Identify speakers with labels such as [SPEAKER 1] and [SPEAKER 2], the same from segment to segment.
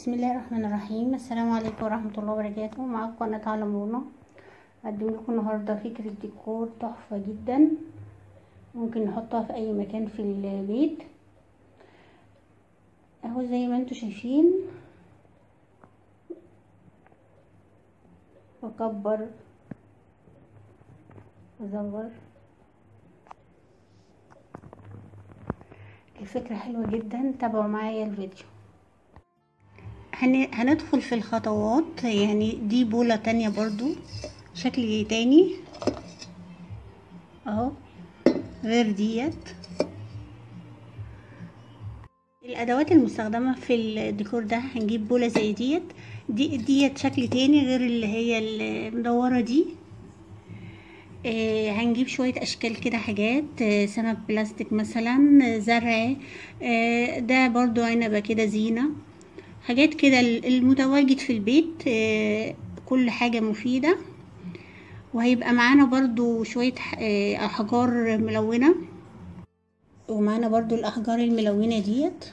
[SPEAKER 1] بسم الله الرحمن الرحيم السلام عليكم ورحمة الله وبركاته معاكم قناة علمونا هقدم لكم النهاردة فكرة ديكور تحفة جدا ممكن نحطها في اي مكان في البيت اهو زي ما انتوا شايفين واكبر واصغر الفكرة حلوة جدا تابعوا معايا الفيديو هن... هندخل في الخطوات يعني دي بولة تانية برضو شكل تاني اهو غير ديت الادوات المستخدمة في الديكور ده هنجيب بولة زي ديت دي ديت شكل تاني غير اللي هي المدورة دي آه هنجيب شوية اشكال كده حاجات آه سمك بلاستيك مثلا زرع آه ده برضو عنبة كده زينة حاجات كده المتواجد في البيت آه كل حاجة مفيدة وهيبقى معانا برضو شوية آه احجار ملونة ومعانا برضو الاحجار الملونة ديت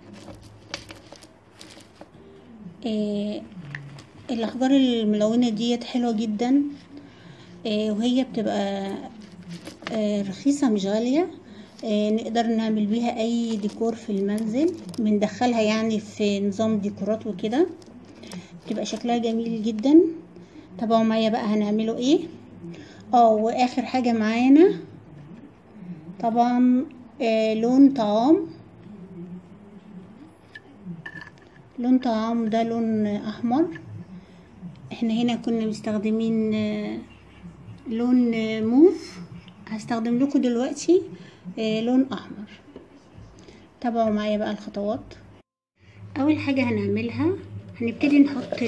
[SPEAKER 1] آه الاحجار الملونة ديت حلوة جدا وهي بتبقى رخيصة مش غالية نقدر نعمل بيها اي ديكور في المنزل بندخلها يعني في نظام ديكورات وكده بتبقى شكلها جميل جدا تابعوا معايا بقى هنعمله ايه اه واخر حاجة معانا طبعا آه لون طعام لون طعام ده لون احمر احنا هنا كنا مستخدمين آه لون موف هستخدم لكم دلوقتي لون احمر تابعوا معايا بقى الخطوات اول حاجة هنعملها هنبتدي نحط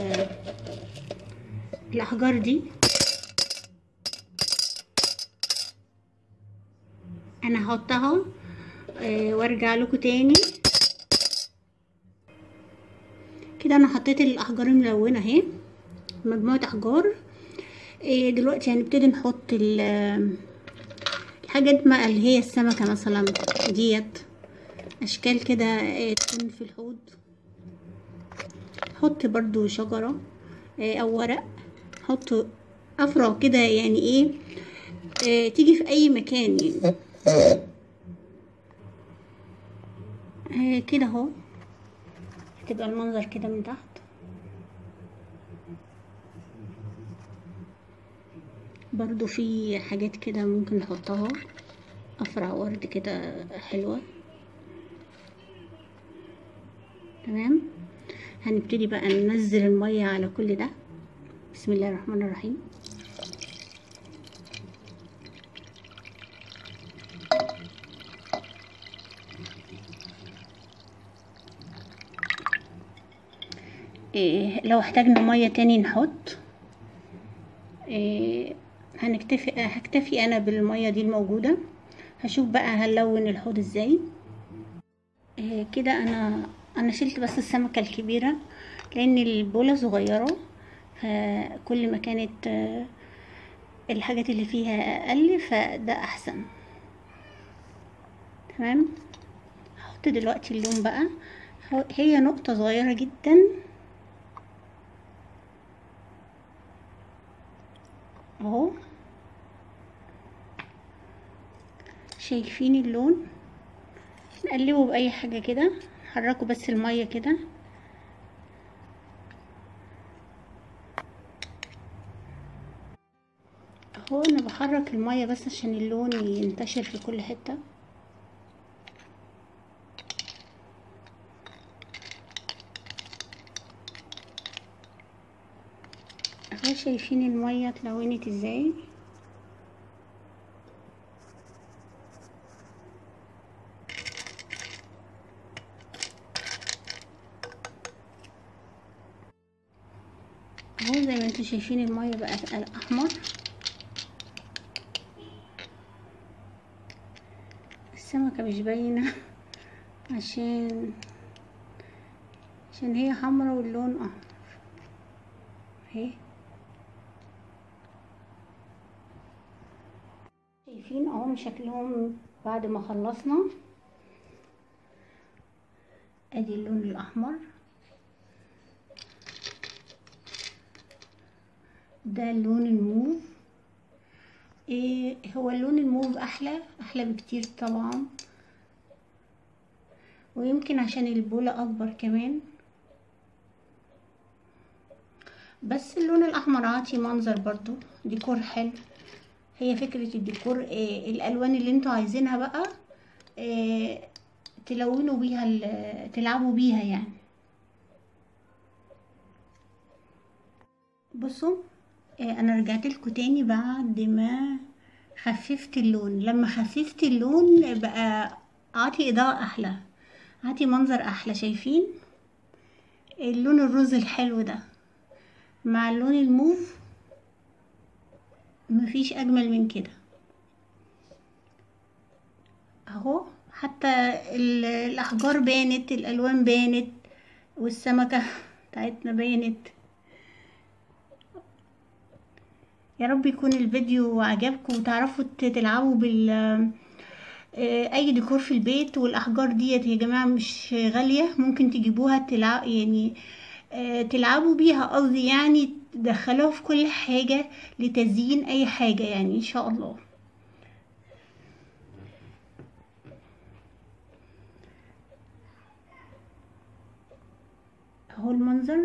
[SPEAKER 1] الاحجار دي انا هحطها وارجع لكم تاني كده انا حطيت الاحجار الملونة اهي مجموعة احجار دلوقتي هنبتدي نحط الحاجات ما اللي هي السمكة مثلا ديت اشكال كده تكون في الحوض حط برضو شجرة او ورق حط افرع كده يعني ايه تيجي في اي مكان يعني كده اهو هتبقى المنظر كده من تحت برضو في حاجات كده ممكن نحطها افرع ورد كده حلوة تمام هنبتدي بقى ننزل المية على كل ده بسم الله الرحمن الرحيم إيه لو احتاجنا مية تاني نحط إيه هنكتفي هكتفي انا بالميه دي الموجوده هشوف بقى هنلون الحوض ازاي إيه كده انا انا شلت بس السمكه الكبيره لان البوله صغيره فكل ما كانت الحاجات اللي فيها اقل فده احسن تمام هحط دلوقتي اللون بقى هي نقطه صغيره جدا اهو شايفين اللون نقلبه باي حاجه كده نحركه بس الميه كده اهو انا بحرك الميه بس عشان اللون ينتشر في كل حته اهو شايفين الميه اتلونت ازاي اهو زي ما انتم شايفين الميه بقت احمر السمكه مش باينه عشان عشان هي حمرا واللون احمر اهي شايفين اهم شكلهم بعد ما خلصنا ادي اللون الاحمر ده اللون الموف إيه هو اللون الموف احلى احلى بكتير طبعا ويمكن عشان البولة اكبر كمان بس اللون الاحمر عاطي منظر برضو ديكور حلو هي فكرة الديكور إيه الالوان اللي انتوا عايزينها بقى إيه تلونوا بيها ال- تلعبوا بيها يعني بصوا إيه انا رجعت لكم تاني بعد ما خففت اللون لما خففت اللون بقى عاطي اضاءة احلى عاطي منظر احلى شايفين اللون الروز الحلو ده مع اللون الموف مفيش اجمل من كده اهو حتى ال- الاحجار بانت الالوان بانت والسمكة بتاعتنا بانت يا رب يكون الفيديو عجبكم وتعرفوا ت- تلعبوا بال آه، اي ديكور في البيت والاحجار ديت يا جماعه مش غاليه ممكن تجيبوها تلعب يعني آه، تلعبوا بيها قصدي يعني تدخلوها في كل حاجه لتزيين اي حاجه يعني ان شاء الله اهو المنظر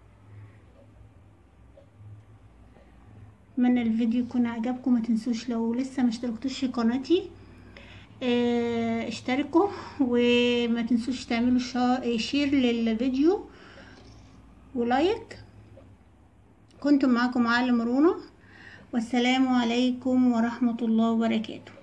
[SPEAKER 1] اتمنى الفيديو يكون عجبكم ما تنسوش لو لسه ما اشتركتوش في قناتي اه، اشتركوا وما تنسوش تعملوا شا- شير للفيديو ولايك كنتم معكم معلم رونا والسلام عليكم ورحمة الله وبركاته